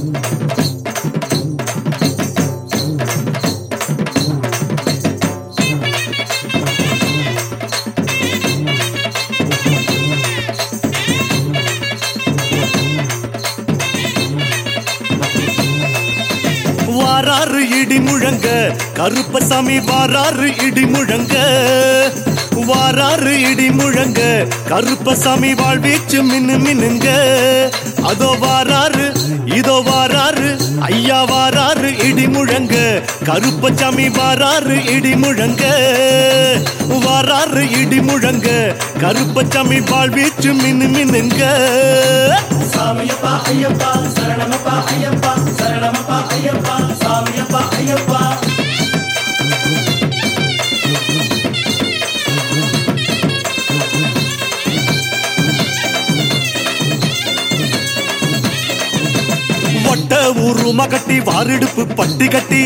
வாராறு இடி முழங்க கருப்பசாமி வாராறு இடி முழங்க வாராறு இடி முழங்க கருப்பசாமி வாழ்வீச்சு மின்னு மின்னுங்க அதோ வாராரு இதோ வாராரு ஐயா வாராரு இடி முழங்க கருப்பசாமி வாராரு இடி முழங்க வாராரு இடி முழங்க கருப்பசாமி வாழ்வீச்சு மின்னு மின்னுங்க சாமியப்பா ஐயப்பா சரணமப்பா ஐயப்பா சரணமப்பா ஐயப்பா சாமியப்பா ஐயப்பா ஒட்ட உருமா கட்டி வாரிடுப்பு பட்டி கட்டி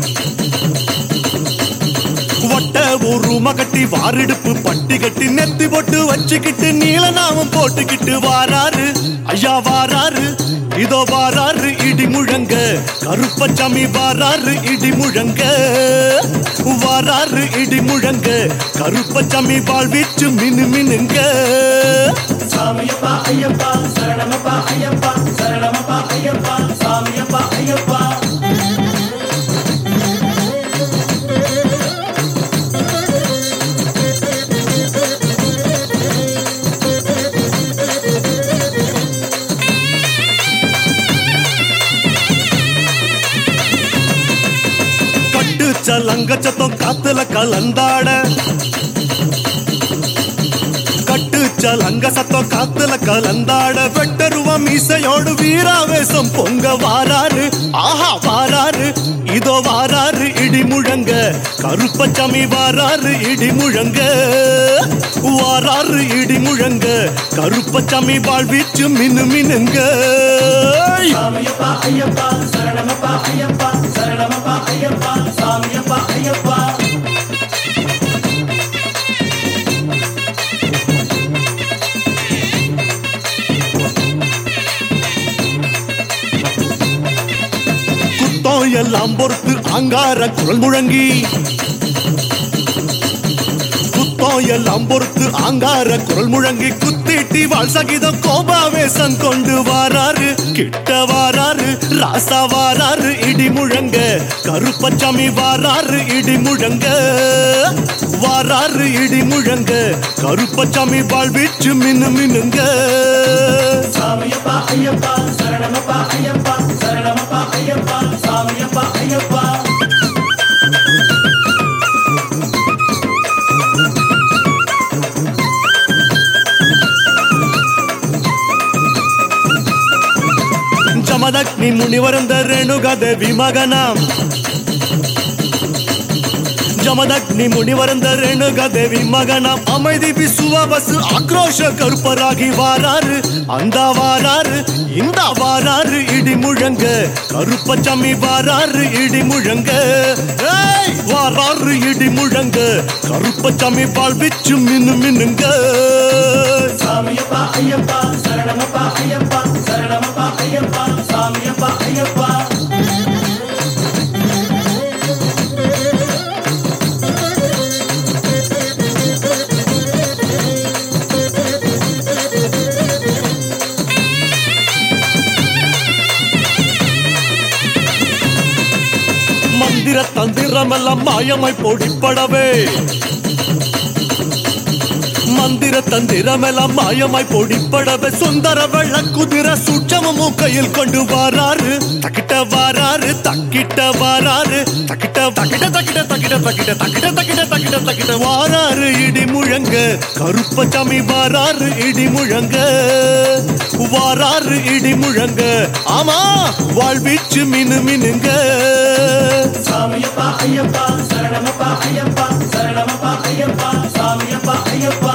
ஒட்ட உருமா கட்டி வாரிடுப்பு பட்டி கட்டி நெத்தி போட்டு வச்சுக்கிட்டு நீலநாமம் போட்டுக்கிட்டு வாராரு ஐயா வாராரு இதோ வாராரு இடி முழங்க கருப்பச்சாமி வாராரு இடி முழங்க வாராரு இடி முழங்க கருப்பச்சாமி வாழ்வீச்சு மினு மினுங்க சாமியப்பா ஐயப்பா சரணமப்பா ஐயப்பா சரணமப்பா ஐயப்பா சாமியப்பா ஐயப்பா கட்டு சலங்க சத்தம் காத்துல கலந்தாட கட்டு சலங்க சத்தம் காத்துல கலந்தாட வெட்டருவ மீசையோடு வீராவேசம் பொங்க வாராரு ஆஹா வாராரு இதோ வாராரு இடி முழங்க கருப்பச்சாமி வாராரு இடி முழங்க வாராரு இடி முழங்க கருப்பச்சாமி வாழ்வீச்சு மினு மினுங்க சாமியப்பா ஐயப்பா சரணமப்பா ஐயப்பா சரணமப்பா ஐயப்பா சாமியப்பா ஐயப்பா குத்தம் எல்லாம் பொறுத்து அங்கார குரல் முழங்கி குத்தம் எல்லாம் பொறுத்து அங்கார குரல் முழங்கி குத்திட்டி வாழ் சகிதம் கோபாவேசம் கொண்டு வாராரு கிட்ட வாராரு ராசா வாராரு இடி முழங்க கருப்பச்சாமி வாராரு இடி முழங்க வாராரு இடி முழங்க கருப்பச்சாமி வாழ்வீச்சு மினு மினுங்க சாமியப்பா ஐயப்பா சரணமப்பா ஐயப்பா சரணமப்பா ஐயப்பா சாமியப்பா ஐயப்பா ಜಮದಗ್ನಿ ಮುನಿವರಂದ ರೇಣುಗದ ವಿಮಗನ ಜಮದಗ್ನಿ ಮುನಿವರಂದ ರೇಣುಗದೇವಿ ಮಗನ அமைதி விசுவாவசு ஆக்ரோஷ கருப்பராகி வாராரு அந்த வாராரு இந்த வாராரு இடி முழங்க கருப்பச்சாமி வாராரு இடி முழங்க ஏய், வாராரு இடி முழங்க கருப்பச்சாமி வாழ்விச்சு மின்னு மின்னுங்க சாமியப்பா ஐயப்பா சரணமப்பா ஐயப்பா சரணமப்பா ஐயப்பா சாமியப்பா ஐயப்பா மந்திர தந்திரமெல்லாம் மாயமாய் பொடிப்படவே மந்திர தந்திரமெல்லாம் மாயமாய் பொடிப்படவே சுந்தர வெள்ள குதிர சூட்சமும் கையில் கொண்டு வாராரு தக்கிட்ட வாராரு தக்கிட்ட வாராரு தக்கிட்ட தக்கிட்ட தக்கிட்ட தக்கிட்ட தக்கிட்ட தக்கிட்ட தக்கிட்ட தக்கிட்ட தக்கிட்ட வாராரு இடி முழங்க கருப்பசாமி வாராரு இடி முழங்க வாராரு இடி முழங்க ஆமா வாழ்வீச்சு மினு மினுங்க சாமியப்பா ஐயப்பா சரணமப்பா ஐயப்பா சரணமப்பா ஐயப்பா சாமியப்பா ஐயப்பா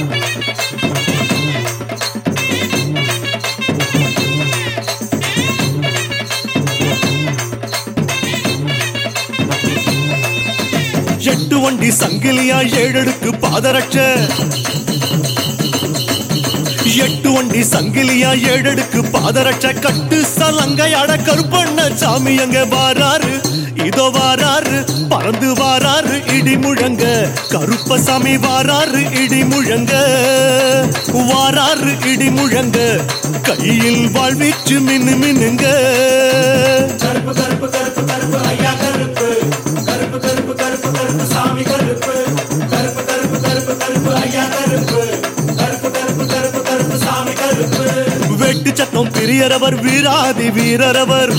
எட்டு வண்டி சங்கிலியா ஏழடுக்கு பாதரட்ச எட்டு வண்டி சங்கிலியா ஏழடுக்கு பாதரட்ச கட்டு சலங்கையாட கருப்பண்ண சாமி அங்க வாராரு இதோ வாராரு பறந்து வாராரு இடி முழங்க கருப்பசாமி வாராரு இடி முழங்க வாராரு இடி முழங்க கையில் வாழ்வீச்சு மின்னு மின்னுங்க கருப்பு கருப்பு கருப்பு கருப்பு ஐயா கருப்பு கருப்பு கருப்பு கருப்பு கருப்பு சாமி கருப்பு கருப்பு கருப்பு கருப்பு கருப்பு ஐயா கருப்பு கருப்பு கருப்பு கருப்பு கருப்பு சாமி கருப்பு வெட்டு சத்தம் பிரியரவர் வீராதி வீரரவர்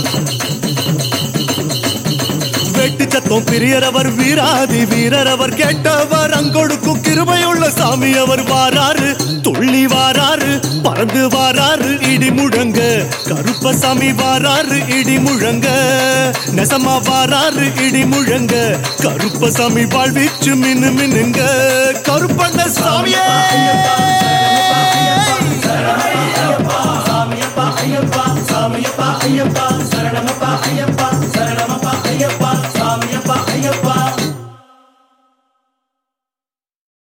வெட்டு சத்தம் பிரியரவர் வீராதி வீரரவர் கேட்டவர் அங்கொடுக்கும் கிருபையுள்ள சாமி அவர் வாராரு துள்ளி வாராரு பறந்து வாராரு இடி முழங்க கருப்பசாமி வாராரு இடி முழங்க நெசமா வாராரு இடி முழங்க கருப்பசாமி வாழ்வீச்சு மின்னு மின்னுங்க கருப்பண்ண சாமியே சாமியப்பா ஐயப்பா சாமியப்பா ஐயப்பா சரணமப்பா ஐயப்பா சரணம்